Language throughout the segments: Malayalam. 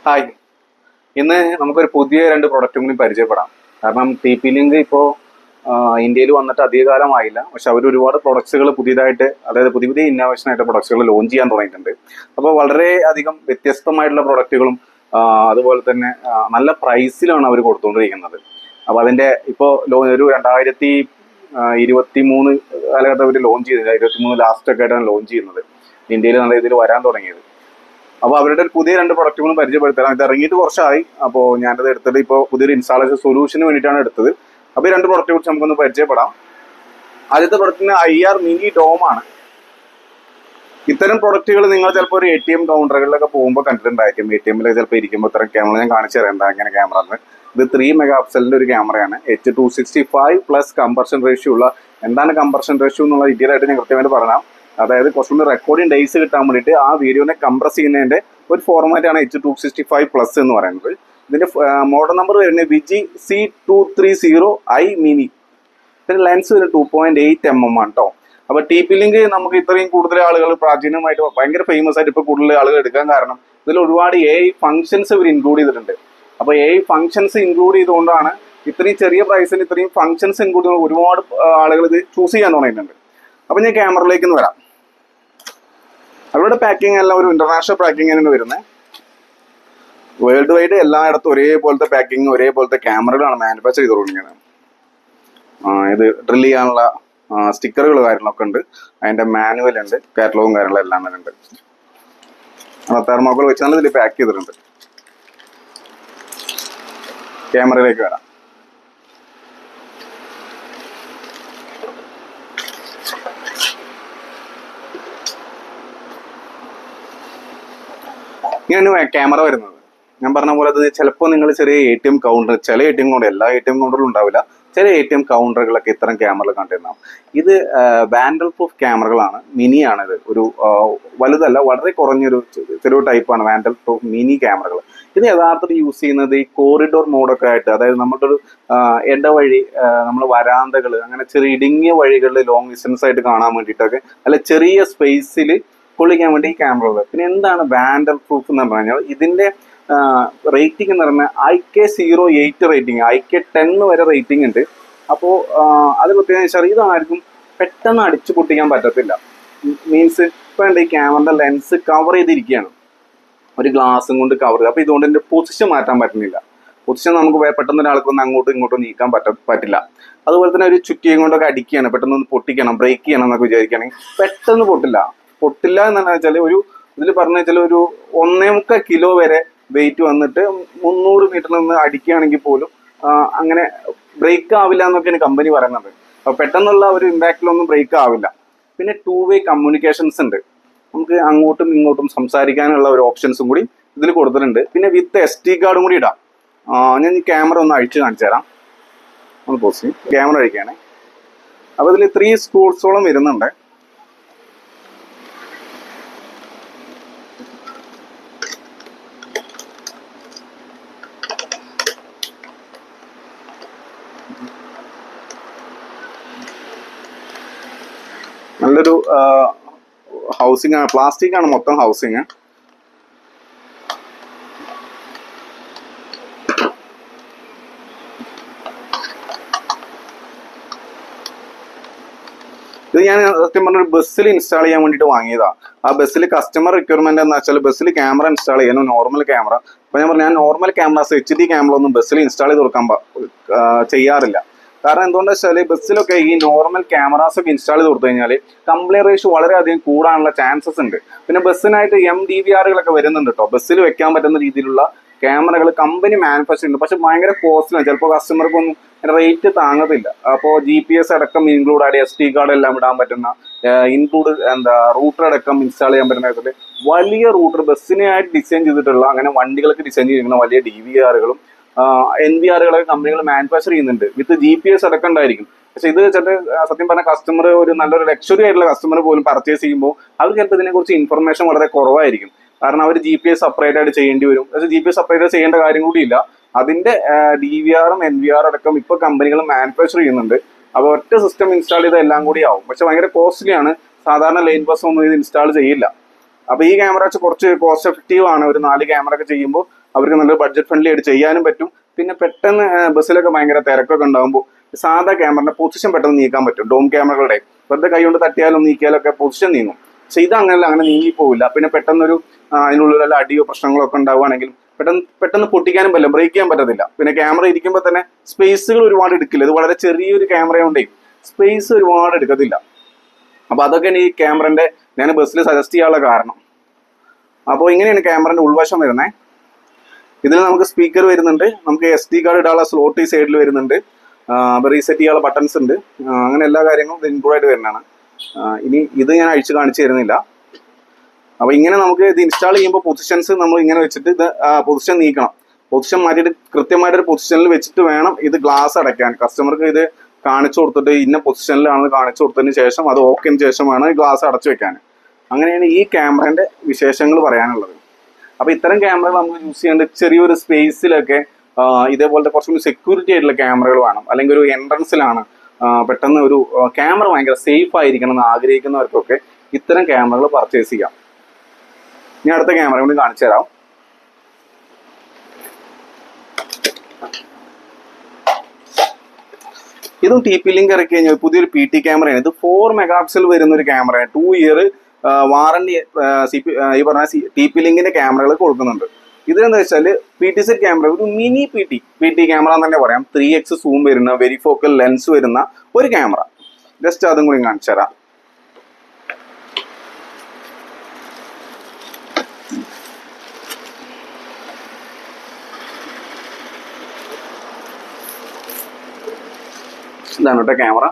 ഹായ് ഇന്ന് നമുക്കൊരു പുതിയ രണ്ട് പ്രൊഡക്റ്റും കൂടി പരിചയപ്പെടാം കാരണം ടി പി ലിങ്ക് ഇപ്പോൾ ഇന്ത്യയിൽ വന്നിട്ട് അധികകാലമായില്ല പക്ഷെ അവർ ഒരുപാട് പ്രൊഡക്ട്സുകൾ പുതിയതായിട്ട് അതായത് പുതിയ പുതിയ ഇന്നോവേഷൻ ആയിട്ട് പ്രൊഡക്ട്സുകൾ ലോഞ്ച് ചെയ്യാൻ തുടങ്ങിയിട്ടുണ്ട് അപ്പോൾ വളരെ അധികം വ്യത്യസ്തമായിട്ടുള്ള പ്രൊഡക്റ്റുകളും അതുപോലെ തന്നെ ആ, നല്ല പ്രൈസിലാണ് അവർ കൊടുത്തുകൊണ്ടിരിക്കുന്നത് അപ്പോൾ അതിൻ്റെ ഇപ്പോൾ ലോ ഒരു രണ്ടായിരത്തി ഇരുപത്തി മൂന്ന് കാലഘട്ടം അവർ ലോഞ്ച് ചെയ്തത് ഇരുപത്തി മൂന്ന് ലാസ്റ്റ് ഒക്കെ ആയിട്ടാണ് ലോഞ്ച് ചെയ്യുന്നത് ഇന്ത്യയിൽ നല്ല രീതിയിൽ വരാൻ തുടങ്ങിയത് അപ്പോൾ അവരുടെ ഒരു പുതിയ രണ്ട് പ്രൊഡക്റ്റുകളും പരിചയപ്പെടുത്തരാം ഇത് ഇറങ്ങിയിട്ട് കുറച്ചായി അപ്പോൾ ഞാനത് എടുത്തത് ഇപ്പോൾ പുതിയൊരു ഇൻസ്റ്റാളേഷൻ സൊല്യൂഷന് വേണ്ടിയിട്ടാണ് എടുത്തത് അപ്പോൾ ഈ രണ്ട് പ്രൊഡക്റ്റ് കുറിച്ച് നമുക്കൊന്ന് പരിചയപ്പെടാം ആദ്യത്തെ പ്രൊഡക്റ്റിന് ഐ ആർ മിനി ഡോം ആണ് ഇത്തരം പ്രൊഡക്റ്റുകൾ നിങ്ങൾ ചിലപ്പോൾ ഒരു എ ടി എം കൗണ്ടറുകളിലൊക്കെ പോകുമ്പോൾ കണ്ടിട്ടുണ്ടായിരിക്കും എ ടി എമ്മിലൊക്കെ ചിലപ്പോൾ ഇരിക്കുമ്പോൾ ഇത്തരം ക്യാമറ ഞാൻ കാണിച്ചു തരാം എന്താ ഇങ്ങനെ ക്യാമറ എന്ന് ഇത് ത്രീ മെഗാ പിക്സലിന്റെ ഒരു ക്യാമറയാണ് H two sixty five plus compression ratio ഉള്ള എന്താണ് കമ്പർഷൻ റേഷ്യോ എന്നുള്ള ഡീറ്റെയിൽ ആയിട്ട് ഞാൻ കൃത്യമായിട്ട് പറയാം അതായത് കുറച്ചുകൂടി റെക്കോർഡിംഗ് ഡേയ്സ് കിട്ടാൻ വേണ്ടിയിട്ട് ആ വീഡിയോനെ കംപ്രസ് ചെയ്യുന്നതിന്റെ ഒരു ഫോർമാറ്റ് ആണ് H two sixty five plus എന്ന് പറയുന്നത് ഇതിന്റെ മോഡൽ നമ്പർ വരുന്നത് VG C two three zero I mini ഇതിന്റെ ലെൻസ് വരുന്നത് two point eight M M ആണ് കേട്ടോ അപ്പൊ ടി പി ലിങ്ക് നമുക്ക് ഇത്രയും കൂടുതൽ ആളുകൾ പ്രാചീനമായിട്ട് ഭയങ്കര ഫേമസ് ആയിട്ട് ഇപ്പൊ കൂടുതൽ ആളുകൾ എടുക്കാൻ കാരണം ഇതിൽ ഒരുപാട് എ ഐ ഫംഗ്ഷൻസ് ഇവർ ഇൻക്ലൂഡ് ചെയ്തിട്ടുണ്ട് അപ്പൊ എ ഐ ഫംഗ്ഷൻസ് ഇൻക്ലൂഡ് ചെയ്തുകൊണ്ടാണ് ഇത്രയും ചെറിയ പ്രൈസിന് ഇത്രയും ഫംഗ്ഷൻസ് ഇൻക്ലൂഡ് ചെയ്ത് ഒരുപാട് ആളുകൾ ഇത് ചൂസ് ചെയ്യാൻ തുടങ്ങിയിട്ടുണ്ട് അപ്പൊ ഞാൻ ക്യാമറയിലേക്ക് ഒന്ന് വരാം അവരുടെ പാക്കിംഗ് എല്ലാം ഒരു ഇന്റർനാഷണൽ പാക്കിംഗ് തന്നെയാണ് വരുന്നത് വേൾഡ് വൈഡ് എല്ലായിടത്തും ഒരേപോലത്തെ പാക്കിംഗ് ഒരേപോലത്തെ ക്യാമറകളാണ് മാനുഫാക്ചർ ചെയ്തുകൊണ്ടിരിക്കുന്നത് ആ, ഇത് ഡ്രിൽ ചെയ്യാനുള്ള സ്റ്റിക്കറുകൾ കാര്യങ്ങളൊക്കെ ഉണ്ട് അതിന്റെ മാനുവൽ ഉണ്ട് കാറ്റലോഗും കാര്യങ്ങളും എല്ലാം തന്നെ ഉണ്ട് തെർമോക്കോൾ വെച്ചാണ് ഇതിൽ പാക്ക് ചെയ്തിട്ടുണ്ട് ക്യാമറയിലേക്ക് വരാം ഇങ്ങനെയാണ് ക്യാമറ വരുന്നത് ഞാൻ പറഞ്ഞ പോലെ അത് ചിലപ്പോൾ നിങ്ങൾ ചെറിയ എ ടി എം കൗണ്ടർ ചില എ ടി എം കൗണ്ടർ എല്ലാ എ ടി എം കൗണ്ടറിലും ഉണ്ടാവില്ല ചില എ ടി എം കൗണ്ടറുകളൊക്കെ ഇത്തരം ക്യാമറകൾ കണ്ടിരുന്നാവും ഇത് വാൻഡൽ പ്രൂഫ് ക്യാമറകളാണ് മിനിയാണ് ഇത് ഒരു ആ, വലുതല്ല വളരെ കുറഞ്ഞൊരു ചെ- ചെറിയ ടൈപ്പാണ് വാൻഡൽ പ്രൂഫ് മിനി ക്യാമറകൾ ഇത് യഥാർത്ഥത്തിൽ യൂസ് ചെയ്യുന്നത് ഈ കോറിഡോർ മോഡൊക്കെ ആയിട്ട് അതായത് നമ്മുടെ ഒരു ഇടവഴി നമ്മൾ വരാന്തകൾ അങ്ങനെ ചെറിയ ഇടുങ്ങിയ വഴികളിൽ ലോങ് ഡിസ്റ്റൻസ് ആയിട്ട് കാണാൻ വേണ്ടിയിട്ടൊക്കെ അല്ല ചെറിയ സ്പേസിൽ കൊള്ളിക്കാൻ വേണ്ടി ഈ ക്യാമറകൾ പിന്നെ എന്താണ് വാൻഡൽ പ്രൂഫ് എന്ന് പറഞ്ഞു കഴിഞ്ഞാൽ ഇതിന്റെ റേറ്റിംഗ് എന്ന് പറഞ്ഞാൽ I K zero eight rating I K ten വരെ റേറ്റിംഗ് ഉണ്ട് അപ്പോൾ അത് പ്രത്യേകം വെച്ചാൽ ഇതാർക്കും പെട്ടെന്ന് അടിച്ചു പൊട്ടിക്കാൻ പറ്റത്തില്ല മീൻസ് ഇപ്പം ഈ ക്യാമറയുടെ ലെൻസ് കവർ ചെയ്തിരിക്കുകയാണ് ഒരു ഗ്ലാസും കൊണ്ട് കവർ ചെയ്ത് അപ്പോൾ ഇതുകൊണ്ട് എൻ്റെ പൊസിഷൻ മാറ്റാൻ പറ്റുന്നില്ല പൊസിഷൻ നമുക്ക് വേ- പെട്ടെന്ന് ഒരാൾക്ക് ഒന്ന് അങ്ങോട്ടും ഇങ്ങോട്ടും നീക്കാൻ പറ്റ പറ്റില്ല അതുപോലെ തന്നെ ഒരു ചുറ്റിയും കൊണ്ടൊക്കെ അടിക്കുകയാണ് പെട്ടെന്ന് ഒന്ന് പൊട്ടിക്കണം ബ്രേക്ക് ചെയ്യണം എന്നൊക്കെ വിചാരിക്കുകയാണെങ്കിൽ പെട്ടെന്ന് പൊട്ടില്ല പൊട്ടില്ല എന്നാണ് വെച്ചാൽ ഒരു ഇതിൽ പറഞ്ഞു വെച്ചാൽ ഒരു ഒന്നേ മുക്കാൽ കിലോ വരെ വെയിറ്റ് വന്നിട്ട് മുന്നൂറ് മീറ്ററിൽ നിന്ന് അടിക്കുകയാണെങ്കിൽ പോലും ആ, അങ്ങനെ ബ്രേക്ക് ആവില്ല എന്നൊക്കെയാണ് കമ്പനി പറയുന്നത് അപ്പോൾ പെട്ടെന്നുള്ള ഒരു ഇമ്പാക്റ്റിലൊന്നും ബ്രേക്ക് ആവില്ല പിന്നെ ടു വേ കമ്മ്യൂണിക്കേഷൻസ് ഉണ്ട് നമുക്ക് അങ്ങോട്ടും ഇങ്ങോട്ടും സംസാരിക്കാനുള്ള ഒരു ഓപ്ഷൻസും കൂടി ഇതിൽ കൊടുത്തിട്ടുണ്ട് പിന്നെ വിത്ത് എസ് ടി കാർഡും കൂടി ഇടാം ആ, ഞാൻ ഈ ക്യാമറ ഒന്ന് അഴിച്ച് കാണിച്ചു തരാം ഒന്ന് പോസ്റ്റ് ക്യാമറ അഴിക്കുകയാണേ അപ്പോൾ ഇതിൽ ത്രീ സ്ക്രൂസോളം വരുന്നുണ്ട് നല്ലൊരു ഹൗസിംഗ് ആണ് പ്ലാസ്റ്റിക് ആണ് മൊത്തം ഹൗസിങ് ഇത് ഞാൻ സത്യം പറഞ്ഞ ഒരു ബസ്സിൽ ഇൻസ്റ്റാൾ ചെയ്യാൻ വേണ്ടിയിട്ട് വാങ്ങിയതാ ആ ബസ്സിൽ കസ്റ്റമർ റിക്വയർമെന്റ് എന്ന് വെച്ചാൽ ബസ്സിൽ ക്യാമറ ഇൻസ്റ്റാൾ ചെയ്യാൻ നോർമൽ ക്യാമറ അപ്പൊ ഞാൻ പറഞ്ഞു ഞാൻ normal cameras H D camera ഒന്നും ബസ്സിൽ ഇൻസ്റ്റാൾ ചെയ്ത് കൊടുക്കാൻ പ- ആ, ചെയ്യാറില്ല കാരണം എന്തുകൊണ്ടാ വെച്ചാൽ ബസ്സിലൊക്കെ ഈ നോർമൽ ക്യാമറാസ് ഒക്കെ ഇൻസ്റ്റാൾ ചെയ്ത് കൊടുത്തു കഴിഞ്ഞാൽ കംപ്ലൈന്റ് റേഷ്യോ വളരെയധികം കൂടാനുള്ള ചാൻസസ് ഉണ്ട് പിന്നെ ബസ്സിനായിട്ട് എം ഡി വി ആറുകളൊക്കെ വരുന്നുണ്ട് കേട്ടോ ബസ്സിൽ വെക്കാൻ പറ്റുന്ന രീതിയിലുള്ള ക്യാമറകൾ കമ്പനി മാനുഫാക്ചർ ഉണ്ട് പക്ഷെ ഭയങ്കര കോസ്റ്റ്ലാണ് ചിലപ്പോൾ കസ്റ്റമർക്ക് ഒന്നും റേറ്റ് താങ്ങത്തില്ല അപ്പോൾ ജി പി എസ് അടക്കം ഇൻക്ലൂഡ് ആയിട്ട് എസ് ടി കാർഡ് എല്ലാം ഇടാൻ പറ്റുന്ന ഇൻക്ലൂഡ് എന്താ റൂട്ടർ അടക്കം ഇൻസ്റ്റാൾ ചെയ്യാൻ പറ്റുന്ന വിധത്തിൽ വലിയ റൂട്ടർ ബസ്സിനായിട്ട് ഡിസൈൻ ചെയ്തിട്ടുള്ള അങ്ങനെ വണ്ടികൾക്ക് ഡിസൈൻ ചെയ്തിരിക്കുന്ന വലിയ ഡി വി ആറുകളും എൻ വി ആറുകളൊക്കെ കമ്പനികൾ മാനുഫാക്ചർ ചെയ്യുന്നുണ്ട് വിത്ത് ജി പി എസ് അടക്കം ഉണ്ടായിരിക്കും പക്ഷെ ഇത് ചില സത്യം പറഞ്ഞ കസ്റ്റമർ ഒരു നല്ലൊരു ലക്ഷറി ആയിട്ടുള്ള കസ്റ്റമർ പോലും പർച്ചേസ് ചെയ്യുമ്പോൾ അവർ ചിലപ്പോൾ ഇതിനെക്കുറിച്ച് ഇൻഫർമേഷൻ വളരെ കുറവായിരിക്കും കാരണം അവർ ജി പി എസ് സെപ്പറേറ്റ് ആയിട്ട് ചെയ്യേണ്ടി വരും പക്ഷേ ജി പി എസ് സെപ്പറേറ്റ് ചെയ്യേണ്ട കാര്യം കൂടിയില്ല അതിന്റെ ഡി വി ആറും എൻ വി ആർ അടക്കം ഇപ്പൊ കമ്പനികൾ മാനുഫാക്ചർ ചെയ്യുന്നുണ്ട് അപ്പോൾ ഒറ്റ സിസ്റ്റം ഇൻസ്റ്റാൾ ചെയ്ത എല്ലാം കൂടി ആവും പക്ഷെ ഭയങ്കര കോസ്റ്റ്ലി ആണ് സാധാരണ ലൈൻ ബസ് ഒന്നും ഇത് ഇൻസ്റ്റാൾ ചെയ്യില്ല അപ്പൊ ഈ ക്യാമറ വെച്ച് കുറച്ച് കോസ്റ്റ് എഫക്റ്റീവ് ആണ് ഒരു നാല് ക്യാമറ ഒക്കെ ചെയ്യുമ്പോൾ അവർക്ക് നല്ല ബഡ്ജറ്റ് ഫ്രണ്ട്ലി ആയിട്ട് ചെയ്യാനും പറ്റും പിന്നെ പെട്ടെന്ന് ആ, ബസ്സിലൊക്കെ ഭയങ്കര തിരക്കൊക്കെ ഉണ്ടാകുമ്പോൾ സാധാ ക്യാമറയുടെ പൊസിഷൻ പെട്ടെന്ന് നീക്കാൻ പറ്റും ഡോം ക്യാമറകളുടെ വെറുതെ കൈ കൊണ്ട് തട്ടിയാലും നീക്കിയാലും ഒക്കെ പൊസിഷൻ നീങ്ങും പക്ഷെ ഇത് അങ്ങനെയല്ല അങ്ങനെ നീങ്ങി പോവില്ല പിന്നെ പെട്ടെന്നൊരു ആ, അതിനുള്ളിൽ വല്ല അടിയോ പ്രശ്നങ്ങളോ ഒക്കെ ഉണ്ടാവുകയാണെങ്കിൽ പെട്ടെന്ന് പെട്ടെന്ന് പൊട്ടിക്കാനും പറ്റില്ല ബ്രേക്ക് ചെയ്യാൻ പറ്റത്തില്ല പിന്നെ ക്യാമറ ഇരിക്കുമ്പോൾ തന്നെ സ്പേസുകൾ ഒരുപാട് എടുക്കില്ല ഇത് വളരെ ചെറിയൊരു ക്യാമറയുണ്ടേ സ്പേസ് ഒരുപാട് എടുക്കത്തില്ല അപ്പൊ അതൊക്കെയാണ് ഈ ക്യാമറന്റെ ഞാൻ ബസ്സിൽ സജസ്റ്റ് ചെയ്യാനുള്ള കാരണം അപ്പോൾ ഇങ്ങനെയാണ് ക്യാമറന്റെ ഉൾവശം വരുന്നത് ഇതിൽ നമുക്ക് സ്പീക്കർ വരുന്നുണ്ട് നമുക്ക് എസ് ഡി കാർഡ് ഇടാനുള്ള സ്ലോട്ട് ഈ സൈഡിൽ വരുന്നുണ്ട് അപ്പോൾ റീസെറ്റ് ചെയ്യാനുള്ള ബട്ടൺസ് ഉണ്ട് ആ, അങ്ങനെ എല്ലാ കാര്യങ്ങളും ഇൻക്ലൂഡ് ആയിട്ട് വരുന്നതാണ് ആ, ഇനി ഇത് ഞാൻ അഴിച്ച് കാണിച്ചു തരുന്നില്ല അപ്പൊ ഇങ്ങനെ നമുക്ക് ഇത് ഇൻസ്റ്റാൾ ചെയ്യുമ്പോൾ പൊസിഷൻസ് നമ്മൾ ഇങ്ങനെ വെച്ചിട്ട് ഇത് പൊസിഷൻ നീക്കണം പൊസിഷൻ മാറ്റിയിട്ട് കൃത്യമായിട്ട് ഒരു പൊസിഷനിൽ വെച്ചിട്ട് വേണം ഇത് ഗ്ലാസ് അടയ്ക്കാൻ കസ്റ്റമർക്ക് ഇത് കാണിച്ചു കൊടുത്തിട്ട് ഇന്ന പൊസിഷനിലാണെന്ന് കാണിച്ചു കൊടുത്തതിന് ശേഷം അത് ഓക്കെന് ശേഷം വേണം ഈ ഗ്ലാസ് അടച്ചു വെക്കാൻ അങ്ങനെയാണ് ഈ ക്യാമറന്റെ വിശേഷങ്ങൾ പറയാനുള്ളത് അപ്പൊ ഇത്തരം ക്യാമറകൾ നമുക്ക് യൂസ് ചെയ്യേണ്ട ചെറിയൊരു സ്പേസിലൊക്കെ ഇതേപോലത്തെ കുറച്ചുകൂടി സെക്യൂരിറ്റി ആയിട്ടുള്ള ക്യാമറകൾ വേണം അല്ലെങ്കിൽ ഒരു എൻട്രൻസിലാണ് പെട്ടെന്ന് ഒരു ക്യാമറ ഭയങ്കര സേഫ് ആയിരിക്കണം എന്ന് ആഗ്രഹിക്കുന്നവർക്കൊക്കെ ഇത്തരം ക്യാമറകൾ പർച്ചേസ് ചെയ്യാം ഞാൻ അടുത്ത ക്യാമറ കൂടി കാണിച്ചു തരാം ഇതും ടി പി ലിങ്ക് ഇറക്കി കഴിഞ്ഞാൽ പുതിയൊരു പി ടി ക്യാമറയാണ് ഇത് ഫോർ മെഗാ പിക്സൽ വരുന്ന ഒരു ക്യാമറയാണ് two year warranty C P ഈ പറഞ്ഞ ടി പി ലിങ്കിന്റെ ക്യാമറകൾ കൊടുക്കുന്നുണ്ട് ഇതെന്ന് വെച്ചാൽ പി ടി സെറ്റ് ക്യാമറ ഒരു mini P T P T camera എന്ന് തന്നെ പറയാം ത്രീ എക്സ് സൂം വരുന്ന വെരി ഫോക്കൽ ലെൻസ് വരുന്ന ഒരു ക്യാമറ ജസ്റ്റ് അതും കൂടി കാണിച്ചു തരാം ഇതാണ് കേട്ടോ ക്യാമറ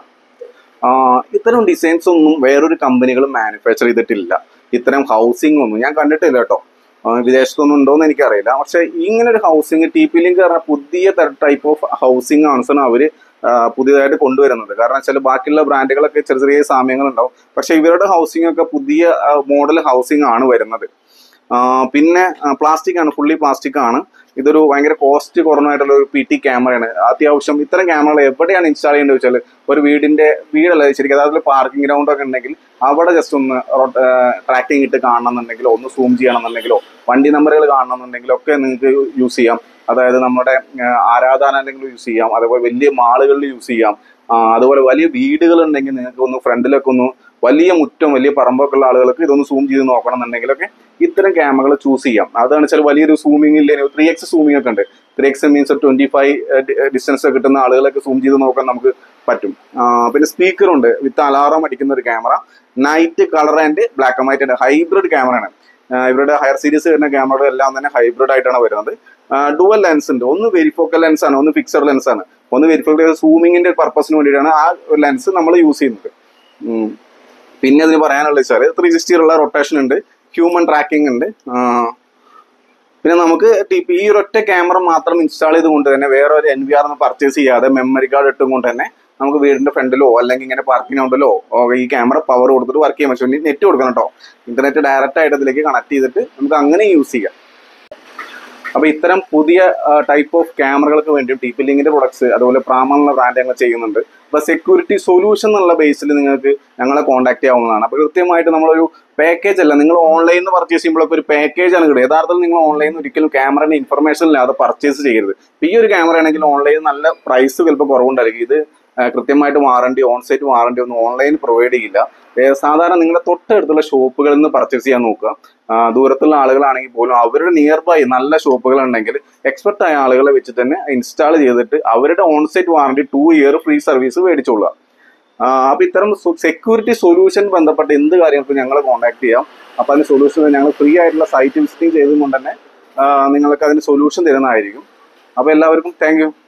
ഇത്തരം ഡിസൈൻസ് ഒന്നും വേറൊരു കമ്പനികളും മാനുഫാക്ചർ ചെയ്തിട്ടില്ല ഇത്തരം ഹൗസിംഗ് ഒന്നും ഞാൻ കണ്ടിട്ടില്ല കേട്ടോ ആ, വിദേശത്തൊന്നും ഉണ്ടോന്ന് എനിക്കറിയില്ല പക്ഷെ ഇങ്ങനെ ഒരു ഹൗസിംഗ് ടി പി ലിങ്ക് പറഞ്ഞ പുതിയ ടൈപ്പ് ഓഫ് ഹൗസിംഗ് ആണ് അവര് ആ, പുതിയതായിട്ട് കൊണ്ടുവരുന്നത് കാരണം വെച്ചാൽ ബാക്കിയുള്ള ബ്രാൻഡുകളൊക്കെ ചെറിയ ചെറിയ സാമ്യങ്ങൾ ഉണ്ടാവും പക്ഷെ ഇവരുടെ ഹൗസിംഗ് ഒക്കെ പുതിയ മോഡൽ ഹൗസിംഗ് ആണ് വരുന്നത് ആ, പിന്നെ പ്ലാസ്റ്റിക് ആണ് ഫുള്ളി പ്ലാസ്റ്റിക് ആണ് ഇതൊരു ഭയങ്കര കോസ്റ്റ് കുറഞ്ഞായിട്ടുള്ള ഒരു പി ടി ക്യാമറയാണ് അത്യാവശ്യം ഇത്തരം ക്യാമറകൾ എവിടെയാണ് ഇൻസ്റ്റാൾ ചെയ്യേണ്ടത് വെച്ചാൽ ഒരു വീടിന്റെ വീടല്ല ശരിക്കും അതായത് പാർക്കിംഗ് ഗ്രൗണ്ട് ഒക്കെ ഉണ്ടെങ്കിൽ അവിടെ ജസ്റ്റ് ഒന്ന് ട്രാക്കിംഗ് ഇട്ട് കാണണമെന്നുണ്ടെങ്കിലോ ഒന്ന് സൂം ചെയ്യണമെന്നുണ്ടെങ്കിലോ വണ്ടി നമ്പറുകൾ കാണണമെന്നുണ്ടെങ്കിലോ ഒക്കെ നിങ്ങൾക്ക് യൂസ് ചെയ്യാം അതായത് നമ്മുടെ ആ, ആരാധനാലയങ്ങളിൽ യൂസ് ചെയ്യാം അതേപോലെ വലിയ മാളുകളിൽ യൂസ് ചെയ്യാം ആ, അതുപോലെ വലിയ വീടുകൾ ഉണ്ടെങ്കിൽ നിങ്ങൾക്ക് ഒന്ന് ഫ്രണ്ടിലൊക്കെ ഒന്ന് വലിയ മുറ്റം വലിയ പറമ്പൊക്കെ ഉള്ള ആളുകൾക്ക് ഇതൊന്ന് സൂം ചെയ്ത് നോക്കണം എന്നുണ്ടെങ്കിലൊക്കെ ഇത്തരം ക്യാമറകൾ ചൂസ് ചെയ്യാം അതാണ് വെച്ചാൽ വലിയൊരു സൂമിംഗ് ഇല്ലേ ത്രീ എക്സ് സൂമിംഗ് ഒക്കെ ഉണ്ട് three X means twenty five distance കിട്ടുന്ന ആളുകളൊക്കെ സൂം ചെയ്ത് നോക്കാൻ നമുക്ക് പറ്റും ആ, പിന്നെ സ്പീക്കർ ഉണ്ട് വിത്ത് അലാറം അടിക്കുന്ന ഒരു camera night colour and black and white hybrid ക്യാമറയാണ് ആ, ഇവരുടെ ഹയർ സീരീസ് വരുന്ന ക്യാമറകൾ എല്ലാം തന്നെ ഹൈബ്രിഡ് ആയിട്ടാണ് വരുന്നത് ഡുവൽ ലെൻസ് ഉണ്ട് ഒന്ന് വെരിഫോക്കൽ ലെൻസ് ആണ് ഒന്ന് ഫിക്സഡ് ലെൻസ് ആണ് ഒന്ന് വെരിഫോക്കൽ സൂമിങ്ങിന്റെ പർപ്പസിന് വേണ്ടിയിട്ടാണ് ആ ലെൻസ് നമ്മൾ യൂസ് ചെയ്യുന്നത് ഉം. പിന്നെ അതിന് പറയാനുള്ളത് വെച്ചാൽ ത്രീ സിക്സ്റ്റിയിലുള്ള റൊട്ടേഷൻ ഉണ്ട് ഹ്യൂമൻ ട്രാക്കിംഗ് ഉണ്ട് ആ, പിന്നെ നമുക്ക് ടി പി ഈ ഒരൊറ്റ ക്യാമറ മാത്രം ഇൻസ്റ്റാൾ ചെയ്തുകൊണ്ട് തന്നെ വേറെ ഒരു എൻ വി ആർ പർച്ചേസ് ചെയ്യാതെ മെമ്മറി കാർഡ് ഇട്ടും കൊണ്ട് തന്നെ നമുക്ക് വീടിന്റെ ഫ്രണ്ടിലോ അല്ലെങ്കിൽ ഇങ്ങനെ പാർക്കിംഗ് ഗ്രൗണ്ടിലോ ഈ ക്യാമറ പവർ കൊടുത്തിട്ട് വർക്ക് ചെയ്യാൻ പറ്റും നെറ്റ് കൊടുക്കണം കേട്ടോ ഇന്റർനെറ്റ് ഡയറക്റ്റ് ആയിട്ട് അതിലേക്ക് കണക്ട് ചെയ്തിട്ട് നമുക്ക് അങ്ങനെ യൂസ് ചെയ്യാം അപ്പൊ ഇത്തരം പുതിയ ടൈപ്പ് ഓഫ് ക്യാമറകൾക്ക് വേണ്ടി ടി പി ലിങ്കിന്റെ പ്രൊഡക്ട്സ് അതുപോലെ പ്രാമുള്ള ബ്രാൻഡ് ഞങ്ങൾ ചെയ്യുന്നുണ്ട് അപ്പൊ സെക്യൂരിറ്റി സൊല്യൂഷൻ എന്നുള്ള ബേസിൽ നിങ്ങൾക്ക് ഞങ്ങളെ കോൺടാക്ട് ചെയ്യാവുന്നതാണ് അപ്പൊ കൃത്യമായിട്ട് നമ്മളൊരു പാക്കേജ് അല്ല നിങ്ങൾ ഓൺലൈനിൽ നിന്ന് പർച്ചേസ് ചെയ്യുമ്പോഴൊക്കെ ഒരു പാക്കേജ് ആണ് കിട്ടുക യഥാർത്ഥത്തിൽ നിങ്ങൾ ഓൺലൈനിൽ നിന്ന് ഒരിക്കലും ക്യാമറയുടെ ഇൻഫർമേഷൻ ഇല്ലാതെ പർച്ചേസ് ചെയ്യരുത് ഇപ്പൊ ഈ ഒരു ക്യാമറ ആണെങ്കിൽ ഓൺലൈനിൽ നല്ല പ്രൈസ് ചിലപ്പോൾ കുറവുണ്ടായിരിക്കും ഇത് ആ, കൃത്യമായിട്ട് വാറണ്ടി ഓൺ സൈറ്റ് വാറണ്ടി ഒന്നും ഓൺലൈൻ പ്രൊവൈഡ് ചെയ്യില്ല ഏ, സാധാരണ നിങ്ങളുടെ തൊട്ടടുത്തുള്ള ഷോപ്പുകളിൽ നിന്ന് പർച്ചേസ് ചെയ്യാൻ നോക്കുക ആ, ദൂരത്തുള്ള ആളുകളാണെങ്കിൽ പോലും അവരുടെ നിയർ ബൈ നല്ല ഷോപ്പുകൾ ഉണ്ടെങ്കിൽ എക്സ്പെർട്ട് ആയ ആളുകളെ വെച്ച് തന്നെ ഇൻസ്റ്റാൾ ചെയ്തിട്ട് അവരുടെ on site warranty two year free service മേടിച്ചോളുക ആ, അപ്പൊ ഇത്തരം സെക്യൂരിറ്റി സൊല്യൂഷൻ ബന്ധപ്പെട്ട എന്ത് കാര്യങ്ങൾക്കും ഞങ്ങളെ കോൺടാക്ട് ചെയ്യാം അപ്പൊ അതിന് സൊല്യൂഷൻ ഞങ്ങൾ ഫ്രീ ആയിട്ടുള്ള സൈറ്റ് വിസിറ്റിംഗ് ചെയ്തുകൊണ്ട് തന്നെ ആ, നിങ്ങൾക്ക് അതിന് സൊല്യൂഷൻ തരുന്നതായിരിക്കും അപ്പൊ എല്ലാവർക്കും താങ്ക് യു